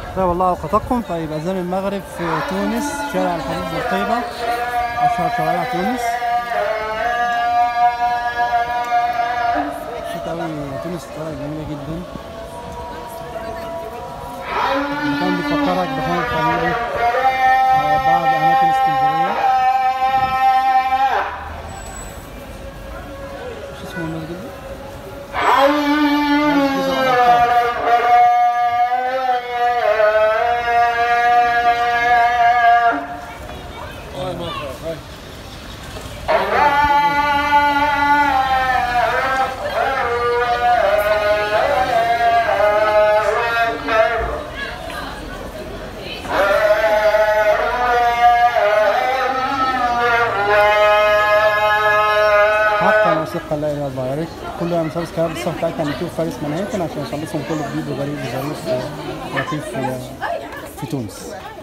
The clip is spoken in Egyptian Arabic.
طيب الله اوقاتكم طيب اذان المغرب في تونس شارع الحبيب بورقيبه اشهر شوارع تونس شيك اوي تونس شوارع جميله جدا المكان بيفكرك بخان الخليلي آه، بعض اماكن اسكندريه مش اسمه المسجد ده؟ مسجد الأبطال. حتى موسيقى لا اله الا الله يا ريت كل يوم سبسكرايب الصفحه بتاعتنا على اليوتيوب فارس منهاتن عشان يوصلكم كل جديد وغريب وظريف ولطيف في- في تونس